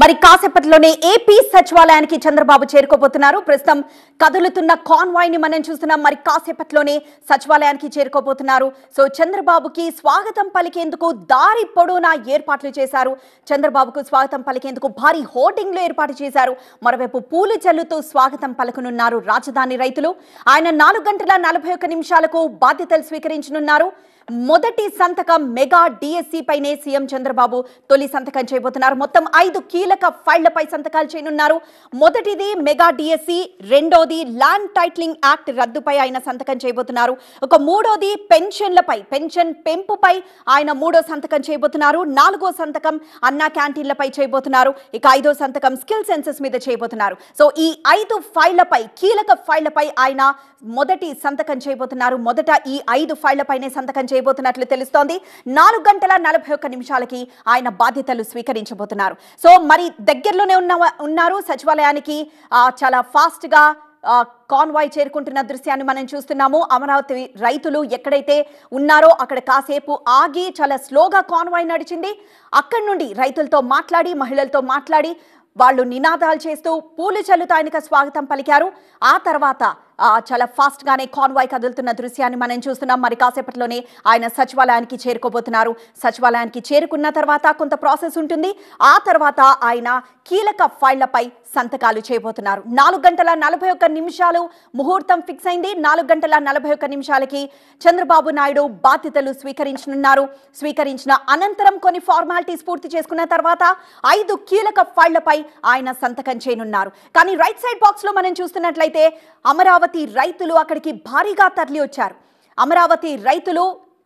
మరి కాసేపట్లోనే ఏపీ సచివాలయానికి చంద్రబాబు చేరుకోబోతున్నారు ప్రస్తుతం కదులుతున్న కాన్వాయ్ ని మనం చూస్తున్నాం మరి కాసేపట్లోనే సచివాలయానికి చేరుకోబోతున్నారు సో చంద్రబాబుకి స్వాగతం పలికేందుకు దారి పొడవునా ఏర్పాట్లు చేశారు చంద్రబాబుకు స్వాగతం పలికేందుకు భారీ హోర్డింగ్లు ఏర్పాటు చేశారు మరోవైపు పూలు చల్లుతూ స్వాగతం పలకనున్నారు రాజధాని రైతులు ఆయన నాలుగు గంటల నలభై ఒక్క నిమిషాలకు బాధ్యతలు స్వీకరించనున్నారు మొదటి సంతకం మెగా డిఎస్సి పైనే సీఎం చంద్రబాబు తొలి సంతకం చేయబోతున్నారు మొత్తం ఐదు కీలక ఫైళ్లపై సంతకాలు చేయనున్నారు మొదటిది మెగా డిఎస్సి రెండోది ల్యాండ్ టైటిలింగ్ యాక్ట్ రద్దుపై ఆయన సంతకం చేయబోతున్నారు ఒక మూడోది పెన్షన్లపై పెన్షన్ పెంపుపై ఆయన మూడో సంతకం చేయబోతున్నారు నాలుగో సంతకం అన్నా క్యాంటీన్లపై చేయబోతున్నారు ఇక ఐదో సంతకం స్కిల్ సెన్సెస్ మీద చేయబోతున్నారు సో ఈ ఐదు ఫైళ్లపై కీలక ఫైళ్లపై ఆయన మొదటి సంతకం చేయబోతున్నారు మొదట ఈ ఐదు ఫైళ్లపైనే సంతకం చేయబోతున్నట్లు తెలుస్తోంది నాలుగు గంటల నలభై ఒక్క నిమిషాలకి ఆయన బాధ్యతలు స్వీకరించబోతున్నారు సో మరి దగ్గరలోనే ఉన్న ఉన్నారు సచివాలయానికి ఆ, చాలా ఫాస్ట్ గా ఆ, కాన్వాయ్ చేరుకుంటున్న దృశ్యాన్ని మనం చూస్తున్నాము అమరావతి రైతులు ఎక్కడైతే ఉన్నారో అక్కడ కాసేపు ఆగి చాలా స్లోగా కాన్వాయ్ నడిచింది అక్కడి నుండి రైతులతో మాట్లాడి మహిళలతో మాట్లాడి వాళ్ళు నినాదాలు చేస్తూ పూలు చల్లుతూ ఆయనకు స్వాగతం పలికారు ఆ తర్వాత ఆ, చాలా ఫాస్ట్ గానే కాన్వాయ్ కదులుతున్న దృశ్యాన్ని మనం చూస్తున్నాం మరి కాసేపట్లోనే ఆయన సచివాలయానికి చేరుకోబోతున్నారు సచివాలయానికి చేరుకున్న తర్వాత కొంత ప్రాసెస్ ఉంటుంది ఆ తర్వాత ఆయన కీలక ఫైళ్లపై సంతకాలు చేయబోతున్నారు నాలుగు గంటల నలభై ఒక్క నిమిషాలు ముహూర్తం ఫిక్స్ అయింది నాలుగు గంటల నలభై ఒక్క నిమిషాలకి చంద్రబాబు నాయుడు బాధ్యతలు స్వీకరించనున్నారు స్వీకరించిన అనంతరం కొన్ని ఫార్మాలిటీస్ పూర్తి చేసుకున్న తర్వాత ఐదు కీలక ఫైళ్లపై ఆయన సంతకం చేయనున్నారు కానీ రైట్ సైడ్ బాక్స్ లో మనం చూస్తున్నట్లయితే అమరావతి రైతులు అక్కడికి భారీగా తరలి వచ్చారు అమరావతి రైతులు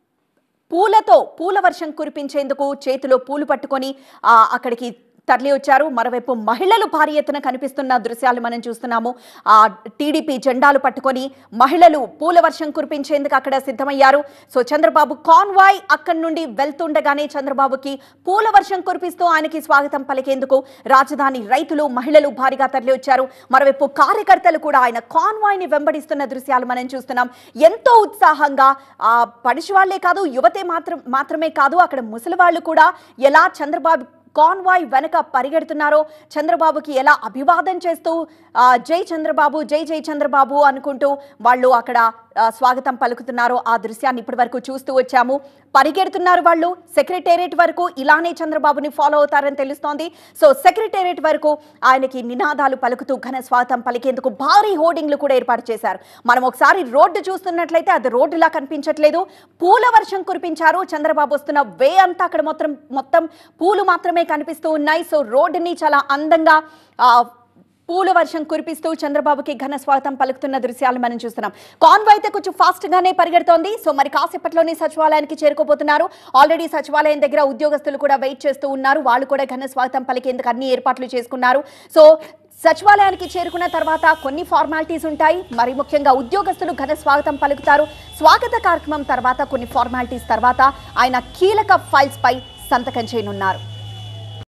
పూలతో పూల వర్షం కురిపించేందుకు చేతిలో పూలు పట్టుకొని ఆ, అక్కడికి తరలి వచ్చారు మరోవైపు మహిళలు భారీ ఎత్తున కనిపిస్తున్న దృశ్యాలు మనం చూస్తున్నాము ఆ టీడీపీ జెండాలు పట్టుకొని మహిళలు పూల వర్షం కురిపించేందుకు అక్కడ సిద్ధమయ్యారు సో చంద్రబాబు కాన్వాయ్ అక్కడి నుండి వెళ్తుండగానే చంద్రబాబుకి పూల వర్షం కురిపిస్తూ ఆయనకి స్వాగతం పలికేందుకు రాజధాని రైతులు మహిళలు భారీగా తరలి వచ్చారు మరోవైపు కార్యకర్తలు కూడా ఆయన కాన్వాయ్ ని వెంబడిస్తున్న దృశ్యాలు మనం చూస్తున్నాం ఎంతో ఉత్సాహంగా ఆ పడిచి వాళ్లే కాదు యువతే మాత్రం మాత్రమే కాదు అక్కడ ముసలి వాళ్ళు కూడా ఎలా చంద్రబాబు కాన్వాయ్ వెనక పరిగెడుతున్నారో చంద్రబాబుకి ఎలా అభివాదం చేస్తూ ఆ, జై చంద్రబాబు జై జై చంద్రబాబు అనుకుంటూ వాళ్ళు అక్కడ ఆ, స్వాగతం పలుకుతున్నారో ఆ దృశ్యాన్ని ఇప్పటి వరకు చూస్తూ వచ్చాము పరిగెడుతున్నారు వాళ్ళు సెక్రటేరియట్ వరకు ఇలానే చంద్రబాబుని ఫాలో అవుతారని తెలుస్తోంది సో సెక్రటేరియట్ వరకు ఆయనకి నినాదాలు పలుకుతూ ఘన స్వాగతం పలికేందుకు భారీ హోర్డింగ్లు కూడా ఏర్పాటు చేశారు మనం ఒకసారి రోడ్డు చూస్తున్నట్లయితే అది రోడ్డులా కనిపించట్లేదు పూల వర్షం కురిపించారు చంద్రబాబు వస్తున్న వే అంతా అక్కడ మొత్తం మొత్తం పూలు మాత్రమే కనిపిస్తూ ఉన్నాయి సో రోడ్డుని చాలా అందంగా ఆ, పూల వర్షం కురిపిస్తూ చంద్రబాబుకి ఘన స్వాగతం పలుకుతున్న దృశ్యాలు మనం చూస్తున్నాం కాన్వాయ్ అయితే కొంచెం ఫాస్ట్ గానే పరిగెడుతోంది సో మరి కాసేపట్లోనే సచివాలయానికి చేరుకోబోతున్నారు ఆల్రెడీ సచివాలయం దగ్గర ఉద్యోగస్తులు కూడా వెయిట్ చేస్తూ ఉన్నారు వాళ్ళు కూడా ఘన స్వాగతం పలికేందుకు అన్ని ఏర్పాట్లు చేసుకున్నారు సో సచివాలయానికి చేరుకున్న తర్వాత కొన్ని ఫార్మాలిటీస్ ఉంటాయి మరి ముఖ్యంగా ఉద్యోగస్తులు ఘన స్వాగతం పలుకుతారు స్వాగత కార్యక్రమం తర్వాత కొన్ని ఫార్మాలిటీస్ తర్వాత ఆయన కీలక ఫైల్స్ పై సంతకం చేయనున్నారు